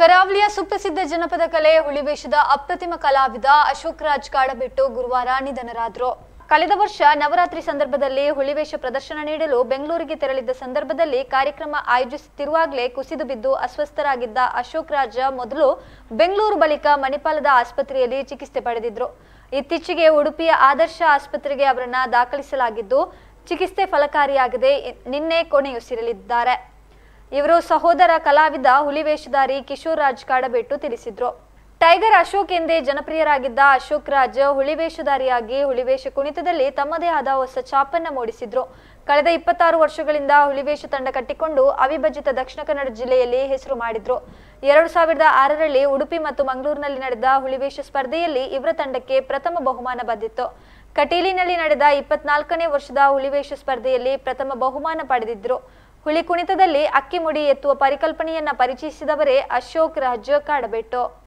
ಕರಾವಳಿಯ ಸುಪ್ರಸಿದ್ಧ ಜನಪದ ಕಲೆ ಹುಲಿವೇಷದ ಅಪ್ರತಿಮ ಕಲಾವಿದ ಅಶೋಕ್ ರಾಜ್ ಕಾಡಬಿಟ್ಟು ಗುರುವಾರ ನಿಧನರಾದರು ಕಳೆದ ವರ್ಷ ನವರಾತ್ರಿ ಸಂದರ್ಭದಲ್ಲಿ ಹುಲಿವೇಷ ಪ್ರದರ್ಶನ ನೀಡಲು ಬೆಂಗಳೂರಿಗೆ ತೆರಳಿದ್ದ ಸಂದರ್ಭದಲ್ಲಿ ಕಾರ್ಯಕ್ರಮ ಆಯೋಜಿಸುತ್ತಿರುವಾಗಲೇ ಕುಸಿದು ಬಿದ್ದು ಅಸ್ವಸ್ಥರಾಗಿದ್ದ ಅಶೋಕ್ ರಾಜ ಮೊದಲು ಬೆಂಗಳೂರು ಬಳಿಕ ಮಣಿಪಾಲದ ಆಸ್ಪತ್ರೆಯಲ್ಲಿ ಚಿಕಿತ್ಸೆ ಪಡೆದಿದ್ರು ಇತ್ತೀಚೆಗೆ ಉಡುಪಿಯ ಆದರ್ಶ ಆಸ್ಪತ್ರೆಗೆ ಅವರನ್ನ ದಾಖಲಿಸಲಾಗಿದ್ದು ಚಿಕಿತ್ಸೆ ಫಲಕಾರಿಯಾಗದೆ ನಿನ್ನೆ ಕೊನೆಯುಸಿರಲಿದ್ದಾರೆ ಇವರು ಸಹೋದರ ಕಲಾವಿದ ಹುಲಿವೇಷಧಾರಿ ಕಿಶೋರ್ ರಾಜ್ ಕಾಡಬೇಟು ತಿಳಿಸಿದ್ರು ಟೈಗರ್ ಅಶೋಕ್ ಎಂದೇ ಜನಪ್ರಿಯರಾಗಿದ್ದ ಅಶೋಕ್ ರಾಜ್ ಹುಲಿವೇಷಧಾರಿಯಾಗಿ ಹುಲಿವೇಷ ಕುಣಿತದಲ್ಲಿ ತಮ್ಮದೇ ಆದ ಹೊಸ ಛಾಪನ್ನ ಮೂಡಿಸಿದ್ರು ಕಳೆದ ಇಪ್ಪತ್ತಾರು ವರ್ಷಗಳಿಂದ ಹುಲಿವೇಷ ತಂಡ ಕಟ್ಟಿಕೊಂಡು ಅವಿಭಜಿತ ದಕ್ಷಿಣ ಕನ್ನಡ ಜಿಲ್ಲೆಯಲ್ಲಿ ಹೆಸರು ಮಾಡಿದ್ರು ಎರಡು ಸಾವಿರದ ಆರರಲ್ಲಿ ಉಡುಪಿ ಮತ್ತು ಮಂಗಳೂರಿನಲ್ಲಿ ನಡೆದ ಹುಲಿವೇಷ ಸ್ಪರ್ಧೆಯಲ್ಲಿ ಇವರ ತಂಡಕ್ಕೆ ಪ್ರಥಮ ಬಹುಮಾನ ಬಂದಿತ್ತು ಕಟೀಲಿನಲ್ಲಿ ನಡೆದ ಇಪ್ಪತ್ನಾಲ್ಕನೇ ವರ್ಷದ ಹುಲಿವೇಷ ಸ್ಪರ್ಧೆಯಲ್ಲಿ ಪ್ರಥಮ ಬಹುಮಾನ ಪಡೆದಿದ್ರು ಹುಲಿ ಕುಣಿತದಲ್ಲಿ ಅಕ್ಕಿ ಮುಡಿ ಎತ್ತುವ ಪರಿಕಲ್ಪನೆಯನ್ನ ಪರಿಚಯಿಸಿದವರೇ ಅಶೋಕ್ ರಾಜ್ ಕಾಡಬೆಟ್ಟು